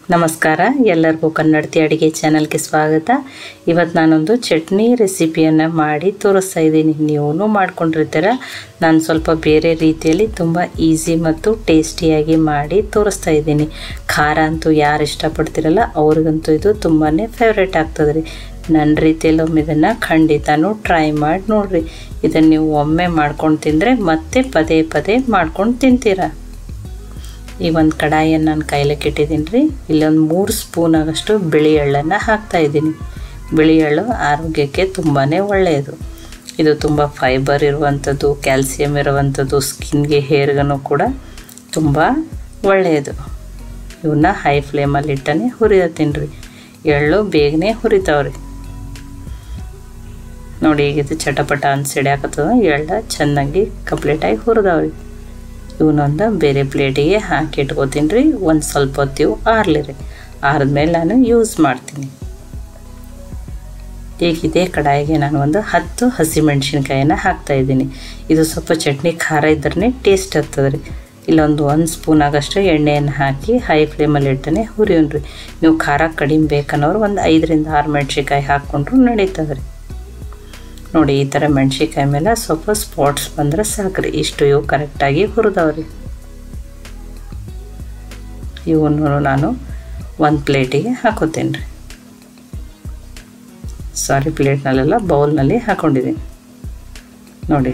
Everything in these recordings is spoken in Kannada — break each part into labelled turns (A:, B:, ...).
A: ನಮಸ್ಕಾರ ಎಲ್ಲರಿಗೂ ಕನ್ನಡತಿ ಅಡುಗೆ ಚಾನಲ್ಗೆ ಸ್ವಾಗತ ಇವತ್ತು ನಾನೊಂದು ಚಟ್ನಿ ರೆಸಿಪಿಯನ್ನು ಮಾಡಿ ತೋರಿಸ್ತಾ ಇದ್ದೀನಿ ನೀವು ಮಾಡ್ಕೊಂಡಿರ್ತೀರ ನಾನು ಸ್ವಲ್ಪ ಬೇರೆ ರೀತಿಯಲ್ಲಿ ತುಂಬ ಈಸಿ ಮತ್ತು ಟೇಸ್ಟಿಯಾಗಿ ಮಾಡಿ ತೋರಿಸ್ತಾ ಇದ್ದೀನಿ ಖಾರ ಅಂತೂ ಯಾರು ಇಷ್ಟಪಡ್ತಿರಲ್ಲ ಅವ್ರಿಗಂತೂ ಇದು ತುಂಬಾ ಫೇವ್ರೇಟ್ ಆಗ್ತದೆ ರೀ ನನ್ನ ರೀತಿಯಲ್ಲಿ ಒಮ್ಮೆ ಇದನ್ನು ಖಂಡಿತನೂ ಟ್ರೈ ಮಾಡಿ ನೋಡಿರಿ ಇದನ್ನು ನೀವು ಒಮ್ಮೆ ಮಾಡ್ಕೊಂಡು ತಿಂದರೆ ಮತ್ತೆ ಪದೇ ಪದೇ ಮಾಡ್ಕೊಂಡು ತಿಂತೀರ ಈ ಒಂದು ಕಡಾಯಿಯನ್ನು ನಾನು ಕೈಲಕ್ಕೆ ಇಟ್ಟಿದ್ದೀನಿ ರೀ ಇಲ್ಲೊಂದು ಮೂರು ಸ್ಪೂನ್ ಆಗಷ್ಟು ಬಿಳಿ ಎಳ್ಳನ್ನು ಹಾಕ್ತಾಯಿದ್ದೀನಿ ಬಿಳಿ ಎಳ್ಳು ಆರೋಗ್ಯಕ್ಕೆ ತುಂಬಾ ಒಳ್ಳೆಯದು ಇದು ತುಂಬ ಫೈಬರ್ ಇರುವಂಥದ್ದು ಕ್ಯಾಲ್ಸಿಯಂ ಇರುವಂಥದ್ದು ಸ್ಕಿನ್ಗೆ ಹೇರ್ಗೂ ಕೂಡ ತುಂಬ ಒಳ್ಳೆಯದು ಇವನ್ನ ಹೈ ಫ್ಲೇಮಲ್ಲಿ ಇಟ್ಟನೆ ಹುರಿಯತ್ತೀನಿ ರೀ ಎಳ್ಳು ಬೇಗನೆ ಹುರಿತಾವ್ರಿ ನೋಡಿ ಈಗ ಇದು ಚಟಪಟ ಅಂತ ಸಿಡಿಯಾಕತ್ತದ ಎಳ್ಳ ಚೆನ್ನಾಗಿ ಕಂಪ್ಲೀಟಾಗಿ ಹುರಿದಾವ್ರಿ ಇವನೊಂದು ಬೇರೆ ಪ್ಲೇಟಿಗೆ ಹಾಕಿ ಇಟ್ಕೋತೀನಿ ರೀ ಒಂದು ಸ್ವಲ್ಪ ಹೊತ್ತು ಇವು ಆರ್ಲಿ ರೀ ಆರಿದ್ಮೇಲೆ ನಾನು ಯೂಸ್ ಮಾಡ್ತೀನಿ ಈಗ ಇದೇ ಕಡಾಯಿಗೆ ನಾನು ಒಂದು ಹತ್ತು ಹಸಿಮೆಣ್ಸಿನ್ಕಾಯಿನ ಹಾಕ್ತಾಯಿದ್ದೀನಿ ಇದು ಸ್ವಲ್ಪ ಚಟ್ನಿ ಖಾರ ಇದ್ರೇ ಟೇಸ್ಟ್ ಆಗ್ತದೆ ರೀ ಇಲ್ಲೊಂದು ಒಂದು ಸ್ಪೂನ್ ಆಗಷ್ಟು ಎಣ್ಣೆಯನ್ನು ಹಾಕಿ ಹೈ ಫ್ಲೇಮಲ್ಲಿ ಇಟ್ಟನೆ ಹುರಿಯೋಣ ರೀ ನೀವು ಖಾರ ಕಡಿಮೆ ಬೇಕನ್ನೋರು ಒಂದು ಐದರಿಂದ ಆರು ಮೆಣ್ಸಿನ್ಕಾಯಿ ಹಾಕ್ಕೊಂಡ್ರು ನಡೀತದೆ ರೀ ನೋಡಿ ಈ ಥರ ಮೆಣ್ಸಿನ್ಕಾಯಿ ಮೇಲೆ ಸ್ವಲ್ಪ ಸ್ಪಾಟ್ಸ್ ಬಂದರೆ ಸಾಕ್ರಿ ಇಷ್ಟು ಇವು ಕರೆಕ್ಟಾಗಿ ಹುರಿದವ್ರಿ ಇವನ್ನು ನಾನು ಒಂದು ಪ್ಲೇಟಿಗೆ ಹಾಕೋತೀನಿ ರೀ ಸಾರಿ ಪ್ಲೇಟ್ನಲ್ಲೆಲ್ಲ ಬೌಲ್ನಲ್ಲಿ ಹಾಕ್ಕೊಂಡಿದ್ದೀನಿ ನೋಡಿ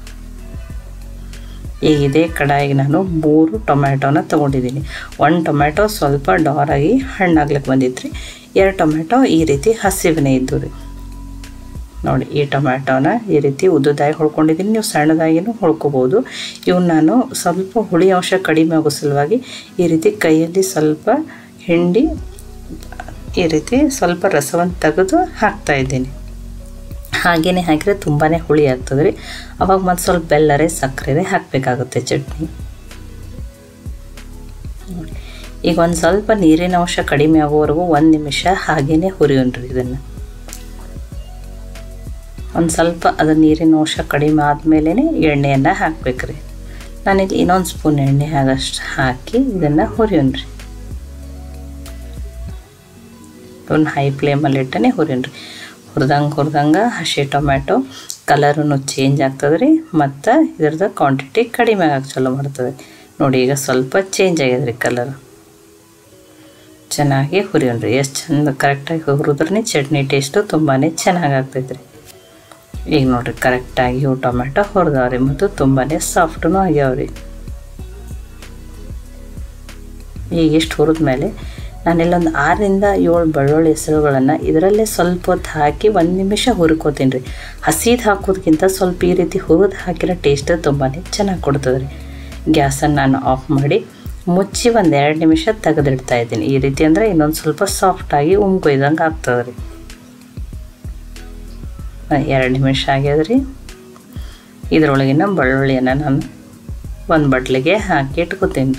A: ಈಗ ಇದೇ ಕಡಾಯಿಗೆ ನಾನು ಮೂರು ಟೊಮ್ಯಾಟೋನ ತೊಗೊಂಡಿದ್ದೀನಿ ಒಂದು ಟೊಮ್ಯಾಟೊ ಸ್ವಲ್ಪ ಡಾರಾಗಿ ಹಣ್ಣಾಗ್ಲಿಕ್ಕೆ ಬಂದಿತ್ತು ರೀ ಎರಡು ಟೊಮ್ಯಾಟೊ ಈ ರೀತಿ ಹಸಿವನೇ ಇದ್ದು ರೀ ನೋಡಿ ಈ ಟೊಮ್ಯಾಟೋನ ಈ ರೀತಿ ಉದ್ದುದಾಗಿ ಹೊಳ್ಕೊಂಡಿದ್ದೀನಿ ನೀವು ಸಣ್ಣದಾಗಿನೂ ಹೊಳ್ಕೊಬೋದು ಇವನ್ನ ನಾನು ಸ್ವಲ್ಪ ಹುಳಿ ಅಂಶ ಕಡಿಮೆ ಆಗೋ ಸಲುವಾಗಿ ಈ ರೀತಿ ಕೈಯಲ್ಲಿ ಸ್ವಲ್ಪ ಹಿಂಡಿ ಈ ರೀತಿ ಸ್ವಲ್ಪ ರಸವನ್ನು ತೆಗೆದು ಹಾಕ್ತಾಯಿದ್ದೀನಿ ಹಾಗೇ ಹಾಕಿದ್ರೆ ತುಂಬಾ ಹುಳಿ ಆಗ್ತದೆ ರೀ ಅವಾಗ ಮತ್ತು ಸ್ವಲ್ಪ ಬೆಲ್ಲರೇ ಸಕ್ಕರೆ ಹಾಕಬೇಕಾಗುತ್ತೆ ಚಟ್ನಿ ನೋಡಿ ಈಗ ಒಂದು ಸ್ವಲ್ಪ ನೀರಿನ ಅಂಶ ಕಡಿಮೆ ಆಗೋವರೆಗೂ ಒಂದು ನಿಮಿಷ ಹಾಗೇ ಹುರಿಯೋಣ್ರಿ ಇದನ್ನು ಒಂದು ಸ್ವಲ್ಪ ಅದು ನೀರಿನ ಅಂಶ ಕಡಿಮೆ ಆದಮೇಲೆ ಎಣ್ಣೆಯನ್ನು ಹಾಕ್ಬೇಕ್ರಿ ನಾನಿಲ್ಲಿ ಇನ್ನೊಂದು ಸ್ಪೂನ್ ಎಣ್ಣೆ ಆಗಷ್ಟು ಹಾಕಿ ಇದನ್ನು ಹುರಿಯೋಣ್ರಿ ಒಂದು ಹೈ ಫ್ಲೇಮಲ್ಲಿ ಇಟ್ಟನೆ ಹುರಿಯೋಣ್ರಿ ಹುರಿದಂಗೆ ಹುರಿದಂಗೆ ಹಸಿ ಟೊಮ್ಯಾಟೊ ಕಲರೂ ಚೇಂಜ್ ಆಗ್ತದೆ ರೀ ಮತ್ತು ಇದ್ರದ್ದು ಕ್ವಾಂಟಿಟಿ ಕಡಿಮೆ ಆಗಕ್ಕೆ ಚಲೋ ಮಾಡ್ತದೆ ನೋಡಿ ಈಗ ಸ್ವಲ್ಪ ಚೇಂಜ್ ಆಗಿದೆ ರೀ ಕಲರ್ ಚೆನ್ನಾಗಿ ಹುರಿಯೋಣ್ರಿ ಎಷ್ಟು ಚಂದ ಕರೆಕ್ಟಾಗಿ ಹುರಿದ್ರೆ ಚಟ್ನಿ ಟೇಸ್ಟು ತುಂಬಾ ಚೆನ್ನಾಗಿ ಆಗ್ತೈತೆ ರೀ ಈಗ ನೋಡಿರಿ ಕರೆಕ್ಟಾಗಿ ಇವು ಟೊಮೆಟೊ ಹುರಿದವ್ರಿ ಮತ್ತು ತುಂಬಾ ಸಾಫ್ಟೂ ಆಗ್ಯಾವ್ರಿ ಈಗ ಇಷ್ಟು ಹುರಿದ್ಮೇಲೆ ನಾನಿಲ್ಲೊಂದು ಆರರಿಂದ ಏಳು ಬೆಳ್ಳುಳ್ಳಿ ಹೆಸರುಗಳನ್ನು ಇದರಲ್ಲೇ ಸ್ವಲ್ಪ ಹೊತ್ತು ಹಾಕಿ ಒಂದು ನಿಮಿಷ ಹುರ್ಕೋತೀನಿ ರೀ ಹಸಿದು ಹಾಕೋದಕ್ಕಿಂತ ಸ್ವಲ್ಪ ಈ ರೀತಿ ಹುರಿದು ಹಾಕಿರೋ ಟೇಸ್ಟ್ ತುಂಬಾ ಚೆನ್ನಾಗಿ ಕೊಡ್ತದೆ ರೀ ಗ್ಯಾಸನ್ನು ನಾನು ಆಫ್ ಮಾಡಿ ಮುಚ್ಚಿ ಒಂದು ಎರಡು ನಿಮಿಷ ತೆಗೆದಿಡ್ತಾ ಇದ್ದೀನಿ ಈ ರೀತಿ ಅಂದರೆ ಇನ್ನೊಂದು ಸ್ವಲ್ಪ ಸಾಫ್ಟಾಗಿ ಉಮ್ಕೊಯ್ದಂಗೆ ಆಗ್ತದೆ ರೀ ಎರಡು ನಿಮಿಷ ಆಗ್ಯದ್ರಿ ಇದರೊಳಗಿನ ಬೆಳ್ಳುಳ್ಳಿಯನ್ನು ನಾನು ಒಂದು ಬಟ್ಲಿಗೆ ಹಾಕಿ ಇಟ್ಕೋತೀನಿ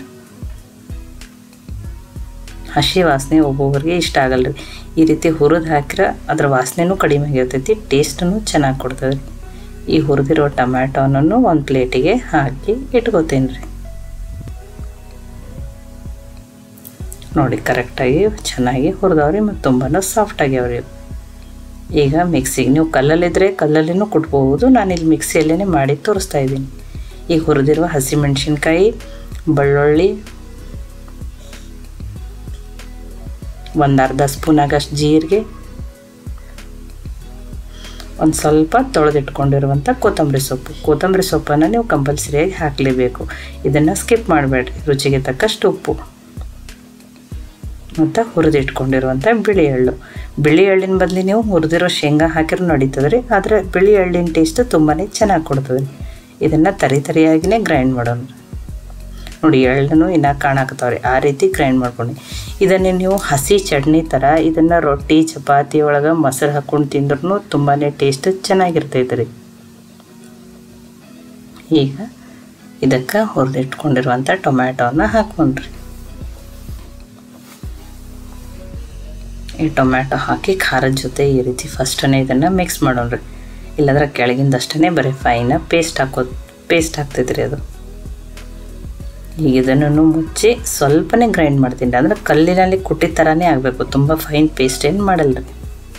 A: ಹಸಿ ವಾಸನೆ ಒಬ್ಬೊಬ್ಬರಿಗೆ ಇಷ್ಟ ಆಗಲ್ಲ ರೀ ಈ ರೀತಿ ಹುರಿದು ಹಾಕಿದ್ರೆ ಅದ್ರ ವಾಸನೆನೂ ಕಡಿಮೆ ಆಗಿರ್ತೈತಿ ಟೇಸ್ಟೂ ಚೆನ್ನಾಗಿ ಕೊಡ್ತದೆ ರೀ ಈ ಹುರಿದಿರೋ ಟೊಮ್ಯಾಟೋನನ್ನು ಒಂದು ಪ್ಲೇಟಿಗೆ ಹಾಕಿ ಇಟ್ಕೋತೀನಿ ರೀ ನೋಡಿ ಕರೆಕ್ಟಾಗಿ ಚೆನ್ನಾಗಿ ಹುರಿದವ್ರಿ ಮತ್ತು ತುಂಬಾ ಸಾಫ್ಟ್ ಆಗ್ಯಾವ್ರಿ ಈಗ ಮಿಕ್ಸಿಗೆ ನೀವು ಕಲ್ಲಲ್ಲಿದ್ದರೆ ಕಲ್ಲಲ್ಲಿನೂ ಕುಟ್ಬೋದು ನಾನಿಲ್ಲಿ ಮಿಕ್ಸಿಯಲ್ಲೇ ಮಾಡಿ ತೋರಿಸ್ತಾ ಇದ್ದೀನಿ ಈಗ ಹುರಿದಿರುವ ಹಸಿಮೆಣ್ಸಿನ್ಕಾಯಿ ಬೆಳ್ಳುಳ್ಳಿ ಒಂದು ಅರ್ಧ ಸ್ಪೂನ್ ಆಗಷ್ಟು ಜೀರಿಗೆ ಒಂದು ಸ್ವಲ್ಪ ತೊಳೆದಿಟ್ಕೊಂಡಿರುವಂಥ ಕೊತ್ತಂಬರಿ ಸೊಪ್ಪು ಕೊತ್ತಂಬರಿ ಸೊಪ್ಪನ್ನು ನೀವು ಕಂಪಲ್ಸರಿಯಾಗಿ ಹಾಕಲೇಬೇಕು ಇದನ್ನು ಸ್ಕಿಪ್ ಮಾಡಬೇಡ್ರಿ ರುಚಿಗೆ ತಕ್ಕಷ್ಟು ಉಪ್ಪು ಮತ್ತು ಹುರಿದಿಟ್ಕೊಂಡಿರುವಂಥ ಬಿಳಿ ಎಳ್ಳು ಬಿಳಿ ಎಳ್ಳಿನ ಬದಲು ನೀವು ಹುರಿದಿರೋ ಶೇಂಗಾ ಹಾಕಿರೋ ನಡೀತದೆ ರೀ ಆದರೆ ಬಿಳಿ ಎಳ್ಳಿನ ಟೇಸ್ಟ್ ತುಂಬಾ ಚೆನ್ನಾಗಿ ಕೊಡ್ತದೆ ರೀ ಇದನ್ನು ತರಿ ತರಿಯಾಗಿಯೇ ಗ್ರೈಂಡ್ ಮಾಡೋಣ ನೋಡಿ ಎಳ್ಳನ್ನು ಇನ್ನೂ ಕಾಣಾಕತ್ತಾವ್ರಿ ಆ ರೀತಿ ಗ್ರೈಂಡ್ ಮಾಡ್ಕೊಂಡು ಇದನ್ನು ನೀವು ಹಸಿ ಚಟ್ನಿ ಥರ ಇದನ್ನು ರೊಟ್ಟಿ ಚಪಾತಿ ಒಳಗೆ ಮೊಸರು ಹಾಕ್ಕೊಂಡು ತಿಂದ್ರೂ ತುಂಬಾ ಟೇಸ್ಟ್ ಚೆನ್ನಾಗಿರ್ತೈತೆ ರೀ ಈಗ ಇದಕ್ಕೆ ಹುರಿದಿಟ್ಕೊಂಡಿರುವಂಥ ಟೊಮ್ಯಾಟೋನ ಹಾಕ್ಕೊಂಡ್ರಿ ಈ ಟೊಮ್ಯಾಟೊ ಹಾಕಿ ಖಾರದ ಜೊತೆ ಈ ರೀತಿ ಫಸ್ಟನೇ ಇದನ್ನು ಮಿಕ್ಸ್ ಮಾಡೋಣ್ರಿ ಇಲ್ಲಾಂದ್ರೆ ಕೆಳಗಿಂದಷ್ಟೇ ಬರೀ ಫೈನ ಪೇಸ್ಟ್ ಹಾಕೋದು ಪೇಸ್ಟ್ ಆಗ್ತೈತೆ ರೀ ಅದು ಈಗ ಇದನ್ನು ಮುಚ್ಚಿ ಸ್ವಲ್ಪನೇ ಗ್ರೈಂಡ್ ಮಾಡ್ತೀನಿ ಅಂದರೆ ಕಲ್ಲಿನಲ್ಲಿ ಕುಟ್ಟಿ ಥರನೇ ಆಗಬೇಕು ತುಂಬ ಫೈನ್ ಪೇಸ್ಟ್ ಏನು ಮಾಡಲ್ಲ ರೀ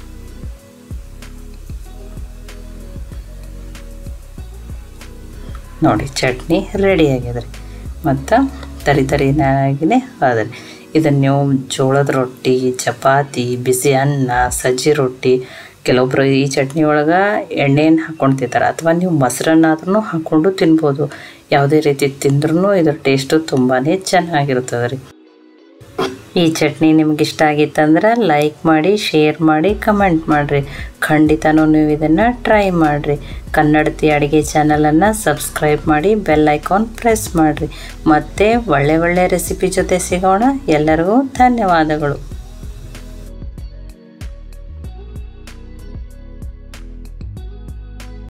A: ನೋಡಿ ಚಟ್ನಿ ರೆಡಿ ಆಗಿದೆ ರೀ ಮತ್ತು ತರಿ ತರಿನಾಗಿನೇ ಅದ ಇದನ್ನು ನೀವು ಜೋಳದ ರೊಟ್ಟಿ ಚಪಾತಿ ಬಿಸಿ ಅನ್ನ ಸಜ್ಜಿ ರೊಟ್ಟಿ ಕೆಲವೊಬ್ರು ಈ ಚಟ್ನಿ ಒಳಗೆ ಎಣ್ಣೆಯನ್ನು ಹಾಕ್ಕೊಂಡು ತಿಂತಾರೆ ಅಥವಾ ನೀವು ಮೊಸರನ್ನಾದ್ರೂ ಹಾಕ್ಕೊಂಡು ತಿನ್ಬೋದು ಯಾವುದೇ ರೀತಿ ತಿಂದ್ರೂ ಇದ್ರ ಟೇಸ್ಟು ತುಂಬಾ ಚೆನ್ನಾಗಿರ್ತದೆ ರೀ ಈ ಚಟ್ನಿ ನಿಮ್ಗೆ ಇಷ್ಟ ಆಗಿತ್ತಂದ್ರೆ ಲೈಕ್ ಮಾಡಿ ಶೇರ್ ಮಾಡಿ ಕಮೆಂಟ್ ಮಾಡಿರಿ ಖಂಡಿತನೂ ನೀವು ಇದನ್ನು ಟ್ರೈ ಮಾಡಿರಿ ಕನ್ನಡತಿ ಅಡುಗೆ ಚಾನಲನ್ನು ಸಬ್ಸ್ಕ್ರೈಬ್ ಮಾಡಿ ಬೆಲ್ ಐಕಾನ್ ಪ್ರೆಸ್ ಮಾಡಿರಿ ಮತ್ತು ಒಳ್ಳೆ ಒಳ್ಳೆ ರೆಸಿಪಿ ಜೊತೆ ಸಿಗೋಣ ಎಲ್ಲರಿಗೂ ಧನ್ಯವಾದಗಳು